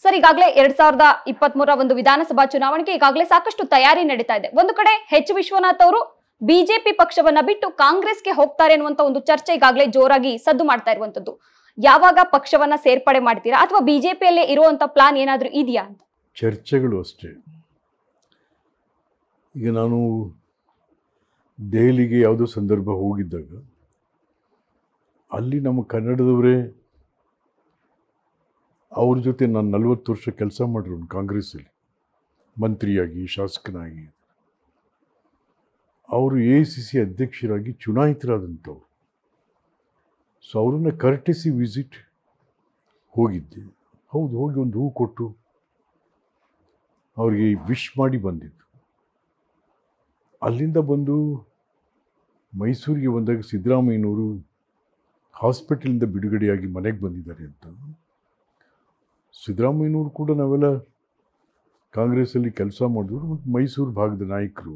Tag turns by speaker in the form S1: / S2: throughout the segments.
S1: sir ಈಗಾಗಲೇ ಎರಡ್ ಸಾವಿರದ ಇಪ್ಪತ್ತ್ ಮೂರ ಒಂದು ವಿಧಾನಸಭಾ ಚುನಾವಣೆಗೆ ಈಗಾಗಲೇ ಸಾಕಷ್ಟು ತಯಾರಿ ನಡೀತಾ ಇದೆ ಒಂದು ಕಡೆ ಎಚ್ ವಿಶ್ವನಾಥ್ ಅವರು ಬಿಜೆಪಿ ಪಕ್ಷವನ್ನ ಬಿಟ್ಟು ಕಾಂಗ್ರೆಸ್ಗೆ ಹೋಗ್ತಾರೆ ಅನ್ನುವಂತ ಒಂದು ಚರ್ಚೆ ಈಗಾಗಲೇ ಜೋರಾಗಿ ಸದ್ದು ಮಾಡ್ತಾ ಇರುವಂತದ್ದು ಯಾವಾಗ ಪಕ್ಷವನ್ನ ಸೇರ್ಪಡೆ ಮಾಡ್ತೀರಾ ಅಥವಾ ಬಿಜೆಪಿಯಲ್ಲೇ ಇರುವಂತ ಪ್ಲಾನ್ ಏನಾದ್ರೂ ಇದೆಯಾ ಅಂತ
S2: ಚರ್ಚೆಗಳು ಅಷ್ಟೇ ಈಗ ನಾನು ದೆಹಲಿಗೆ ಯಾವುದೋ ಸಂದರ್ಭ ಹೋಗಿದ್ದಾಗ ಅಲ್ಲಿ ನಮ್ಮ ಕನ್ನಡದವರೇ ಅವ್ರ ಜೊತೆ ನಾನು ನಲವತ್ತು ವರ್ಷ ಕೆಲಸ ಮಾಡಿರೋನು ಕಾಂಗ್ರೆಸ್ಸಲ್ಲಿ ಮಂತ್ರಿಯಾಗಿ ಶಾಸಕನಾಗಿ ಅವರು ಎ ಸಿ ಸಿ ಅಧ್ಯಕ್ಷರಾಗಿ ಚುನಾಯಿತರಾದಂಥವ್ರು ಸೊ ಅವರನ್ನು ಕರ್ಟಿಸಿ ವಿಸಿಟ್ ಹೋಗಿದ್ದೆ ಹೌದು ಹೋಗಿ ಒಂದು ಹೂ ಕೊಟ್ಟು ಅವ್ರಿಗೆ ವಿಶ್ ಮಾಡಿ ಬಂದಿದ್ದು ಅಲ್ಲಿಂದ ಬಂದು ಮೈಸೂರಿಗೆ ಬಂದಾಗ ಸಿದ್ದರಾಮಯ್ಯನವರು ಹಾಸ್ಪಿಟಲಿಂದ ಬಿಡುಗಡೆಯಾಗಿ ಮನೆಗೆ ಬಂದಿದ್ದಾರೆ ಅಂತ ಸಿದ್ದರಾಮಯ್ಯನವರು ಕೂಡ ನಾವೆಲ್ಲ ಕಾಂಗ್ರೆಸ್ಸಲ್ಲಿ ಕೆಲಸ ಮಾಡಿದ್ರು ಮತ್ತು ಮೈಸೂರು ಭಾಗದ ನಾಯಕರು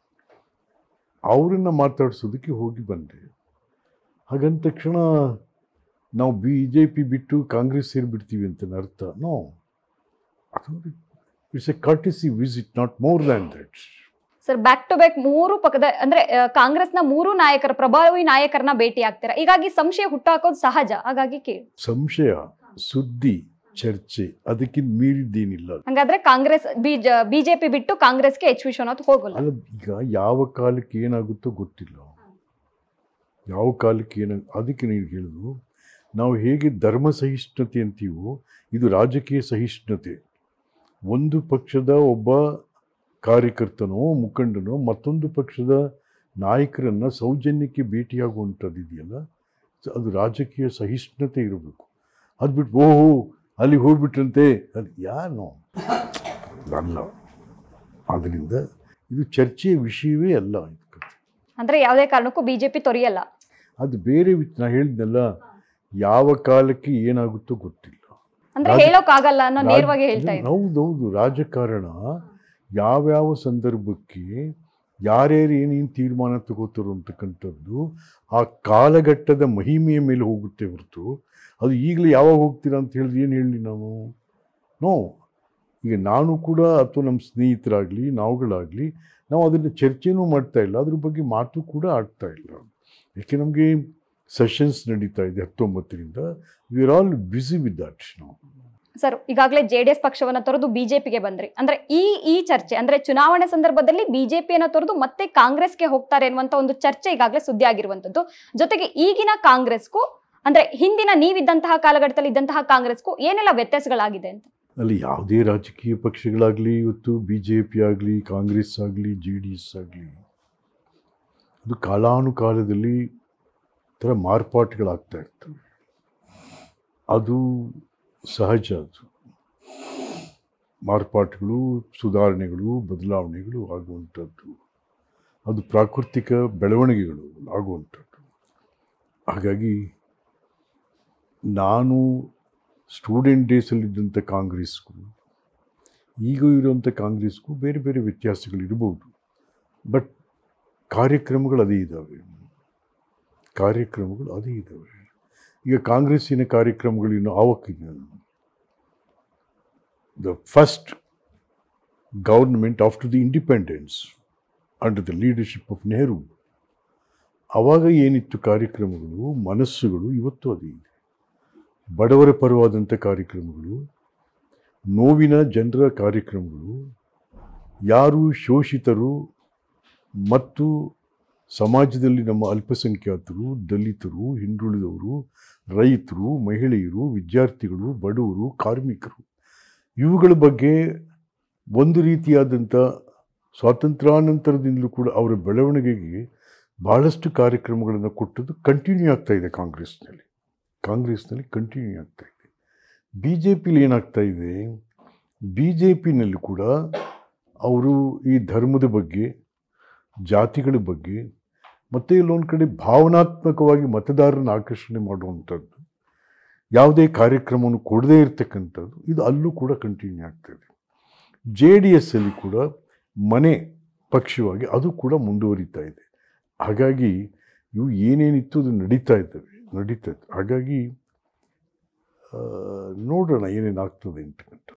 S2: ಅವರನ್ನು ಮಾತಾಡಿಸೋದಕ್ಕೆ ಹೋಗಿ ಬಂದೆ ಹಾಗಂದ ತಕ್ಷಣ ನಾವು ಬಿ ಜೆ ಪಿ ಬಿಟ್ಟು ಕಾಂಗ್ರೆಸ್ ಸೇರಿಬಿಡ್ತೀವಿ ಅಂತ ಅರ್ಥ ನೋ ಅದು it's a courtesy visit not more than that
S1: sir back to back ಮೂರು ಪಕ್ಕದ ಅಂದ್ರೆ ಆ, ಕಾಂಗ್ರೆಸ್ನ ಮೂರು ನಾಯಕರ ಪ್ರಭಾವಿ ನಾಯಕರನ್ನ ಭೇಟಿ ಆಗ್ತೀರಾ ಹೀಗಾಗಿ ಸಂಶಯ ಹುಟ್ಟಾಕೋದು ಸಹಜ ಹಾಗಾಗಿ ಕೇಳಿ
S2: ಸಂಶಯ ಸುದ್ದಿ ಚರ್ಚೆ ಅದಕ್ಕಿಂತ ಮೀರಿದ್ದೇನಿಲ್ಲ
S1: ಹಂಗಾದ್ರೆ ಕಾಂಗ್ರೆಸ್ ಬಿಜ ಬಿಜೆಪಿ ಬಿಟ್ಟು ಕಾಂಗ್ರೆಸ್ಗೆ ಎಚ್ ವಿಶ್ವನಾಥ್ ಹೋಗಲ್ಲ
S2: ಅಲ್ಲ ಈಗ ಯಾವ ಕಾಲಕ್ಕೆ ಏನಾಗುತ್ತೋ ಗೊತ್ತಿಲ್ಲ ಯಾವ ಕಾಲಕ್ಕೆ ಏನಾಗ ಅದಕ್ಕೆ ನೀನು ಹೇಳಿದ್ರು ನಾವು ಹೇಗೆ ಧರ್ಮ ಸಹಿಷ್ಣುತೆ ಅಂತೀವೋ ಇದು ರಾಜಕೀಯ ಸಹಿಷ್ಣುತೆ ಒಂದು ಪಕ್ಷದ ಒಬ್ಬ ಕಾರ್ಯಕರ್ತನೋ ಮುಖಂಡನೋ ಮತ್ತೊಂದು ಪಕ್ಷದ ನಾಯಕರನ್ನು ಸೌಜನ್ಯಕ್ಕೆ ಭೇಟಿಯಾಗುವಂಥದ್ದು ಇದೆಯಲ್ಲ ಸೊ ಅದು ರಾಜಕೀಯ ಸಹಿಷ್ಣುತೆ ಇರಬೇಕು ಅದು ಬಿಟ್ಟು ಓಹೋ ಅಲ್ಲಿ ಹೋಗ್ಬಿಟ್ರಂತೆ ಅದು ಯಾರು ಅಲ್ಲ ಆದ್ದರಿಂದ ಇದು ಚರ್ಚೆಯ ವಿಷಯವೇ ಅಲ್ಲ ಇದು ಕಥೆ
S1: ಅಂದ್ರೆ ಯಾವುದೇ ಕಾರಣಕ್ಕೂ ಬಿಜೆಪಿ ತೊರೆಯಲ್ಲ
S2: ಅದು ಬೇರೆ ವಿ- ನಾ ಹೇಳಿದ್ನಲ್ಲ ಯಾವ ಕಾಲಕ್ಕೆ ಏನಾಗುತ್ತೋ ಗೊತ್ತಿಲ್ಲ
S1: ಅಂದ್ರೆ
S2: ರಾಜ-
S1: ಹೇಳೋಕ್ ಆಗಲ್ಲ ಅನ್ನೋ
S2: ರಾಜ-
S1: ನೇರವಾಗಿ ಹೇಳ್ತಾ ಇದ್ದೀನಿ
S2: ಹೌದೌದು ರಾಜಕಾರಣ ಯಾವ್ಯಾವ ಸಂದರ್ಭಕ್ಕೆ ಯಾರ್ಯಾರು ಏನೇನು ತೀರ್ಮಾನ ತಗೋತಾರೋ ಅಂತಕ್ಕಂಥದ್ದು ಆ ಕಾಲಘಟ್ಟದ ಮಹಿಮೆಯ ಮೇಲೆ ಹೋಗುತ್ತೆ ಹೊರತು ಅದು ಈಗಲೇ ಯಾವಾಗ ಹೋಗ್ತೀರಾ ಅಂತ ಹೇಳಿದ್ರೆ ಏನು ಹೇಳಿ ನಾವು ನೋ ಈಗ ನಾನು ಕೂಡ ಅಥವಾ ನಮ್ಮ ಸ್ನೇಹಿತರಾಗಲಿ ನಾವುಗಳಾಗಲಿ ನಾವು ಅದನ್ನು ಚರ್ಚೆನೂ ಮಾಡ್ತಾ ಇಲ್ಲ ಅದ್ರ ಬಗ್ಗೆ ಮಾತು ಕೂಡ ಆಡ್ತಾ ಇಲ್ಲ ಯಾಕೆ ನಮಗೆ ಸೆಷನ್ಸ್ ನಡೀತಾ ಇದೆ ಹತ್ತೊಂಬತ್ತರಿಂದ we are all busy with that ನಾವು
S1: ಸರ್ ಈಗಾಗಲೇ ಜೆಡಿಎಸ್ ಪಕ್ಷವನ್ನ ತೊರೆದು ಬಿಜೆಪಿಗೆ ಬಂದ್ರಿ ಅಂದ್ರೆ ಈ ಈ ಚರ್ಚೆ ಅಂದ್ರೆ ಚುನಾವಣೆ ಸಂದರ್ಭದಲ್ಲಿ ಬಿಜೆಪಿಯನ್ನ ತೊರೆದು ಮತ್ತೆ ಕಾಂಗ್ರೆಸ್ಗೆ ಹೋಗ್ತಾರೆ ಅನ್ನುವಂತ ಒಂದು ಚರ್ಚೆ ಈಗಾಗಲೇ ಸುದ್ದಿ ಆಗಿರುವಂತದ್ದು ಜೊತೆಗೆ ಈಗಿನ ಕಾಂಗ್ರೆಸ್ಗೂ ಅಂದ್ರೆ ಹಿಂದಿನ ನೀವಿದ್ದಂತಹ ಕಾಲಘಟ್ಟದಲ್ಲಿ ಇದ್ದಂತಹ ಕಾಂಗ್ರೆಸ್ಗೂ ಏನೆಲ್ಲ ವ್ಯತ್ಯಾಸಗಳಾಗಿದೆ ಅಂತ
S2: ಅಲ್ಲಿ ಯಾವುದೇ ರಾಜಕೀಯ ಪಕ್ಷಗಳಾಗಲಿ ಇವತ್ತು ಬಿ ಜೆ ಪಿ ಆಗಲಿ ಕಾಂಗ್ರೆಸ್ ಆಗಲಿ ಜೆ ಡಿ ಎಸ್ ಆಗಲಿ ಅದು ಕಾಲಾನುಕಾಲದಲ್ಲಿ ಥರ ಮಾರ್ಪಾಟುಗಳಾಗ್ತಾ ಇರ್ತವೆ ಅದು ಸಹಜ ಅದು ಮಾರ್ಪಾಟುಗಳು ಸುಧಾರಣೆಗಳು ಬದಲಾವಣೆಗಳು ಆಗುವಂಥದ್ದು ಅದು ಪ್ರಾಕೃತಿಕ ಬೆಳವಣಿಗೆಗಳು ಆಗುವಂಥದ್ದು ಹಾಗಾಗಿ ನಾನು ಸ್ಟೂಡೆಂಟ್ ಡೇಸಲ್ಲಿದ್ದಂಥ ಕಾಂಗ್ರೆಸ್ಗೂ ಈಗ ಇರುವಂಥ ಕಾಂಗ್ರೆಸ್ಗೂ ಬೇರೆ ಬೇರೆ ವ್ಯತ್ಯಾಸಗಳಿರ್ಬೋದು ಬಟ್ ಕಾರ್ಯಕ್ರಮಗಳು ಅದೇ ಇದ್ದಾವೆ ಕಾರ್ಯಕ್ರಮಗಳು ಅದೇ ಇದ್ದಾವೆ ಈಗ ಕಾಂಗ್ರೆಸ್ಸಿನ ಕಾರ್ಯಕ್ರಮಗಳು ಇನ್ನು ಆವಕ್ಕಿನ the first government after the independence under the leadership of Nehru ಆವಾಗ ಏನಿತ್ತು ಕಾರ್ಯಕ್ರಮಗಳು ಮನಸ್ಸುಗಳು ಇವತ್ತು ಅದೇ ಇದೆ ಬಡವರ ಪರವಾದಂಥ ಕಾರ್ಯಕ್ರಮಗಳು ನೋವಿನ ಜನರ ಕಾರ್ಯಕ್ರಮಗಳು ಯಾರು ಶೋಷಿತರು ಮತ್ತು ಸಮಾಜದಲ್ಲಿ ನಮ್ಮ ಅಲ್ಪಸಂಖ್ಯಾತರು ದಲಿತರು ಹಿಂದುಳಿದವರು ರೈತರು ಮಹಿಳೆಯರು ವಿದ್ಯಾರ್ಥಿಗಳು ಬಡವರು ಕಾರ್ಮಿಕರು ಇವುಗಳ ಬಗ್ಗೆ ಒಂದು ರೀತಿಯಾದಂಥ ಸ್ವಾತಂತ್ರ್ಯಾನಂತರದಿಂದಲೂ ಕೂಡ ಅವರ ಬೆಳವಣಿಗೆಗೆ ಭಾಳಷ್ಟು ಕಾರ್ಯಕ್ರಮಗಳನ್ನು ಕೊಟ್ಟದ್ದು ಕಂಟಿನ್ಯೂ ಆಗ್ತಾ ಇದೆ ಕಾಂಗ್ರೆಸ್ನಲ್ಲಿ ಕಾಂಗ್ರೆಸ್ನಲ್ಲಿ ಕಂಟಿನ್ಯೂ ಆಗ್ತಾ ಇದೆ ಬಿ ಜೆ ಪಿಲಿ ಏನಾಗ್ತಾ ಇದೆ ಬಿ ಜೆ ಪಿನಲ್ಲಿ ಕೂಡ ಅವರು ಈ ಧರ್ಮದ ಬಗ್ಗೆ ಜಾತಿಗಳ ಬಗ್ಗೆ ಮತ್ತು ಇಲ್ಲೊಂದು ಕಡೆ ಭಾವನಾತ್ಮಕವಾಗಿ ಮತದಾರರನ್ನು ಆಕರ್ಷಣೆ ಮಾಡುವಂಥದ್ದು ಯಾವುದೇ ಕಾರ್ಯಕ್ರಮವನ್ನು ಕೊಡದೇ ಇರತಕ್ಕಂಥದ್ದು ಇದು ಅಲ್ಲೂ ಕೂಡ ಕಂಟಿನ್ಯೂ ಆಗ್ತಾಯಿದೆ ಜೆ ಡಿ ಎಸ್ಸಲ್ಲಿ ಕೂಡ ಮನೆ ಪಕ್ಷವಾಗಿ ಅದು ಕೂಡ ಮುಂದುವರಿತಾ ಇದೆ ಹಾಗಾಗಿ ಇವು ಏನೇನಿತ್ತು ಅದು ನಡೀತಾ ಇದ್ದಾವೆ ನಡೀತಾ ಇತ್ತು ಹಾಗಾಗಿ ಆ, ನೋಡೋಣ ಏನೇನು ಆಗ್ತದೆ ಅಂತ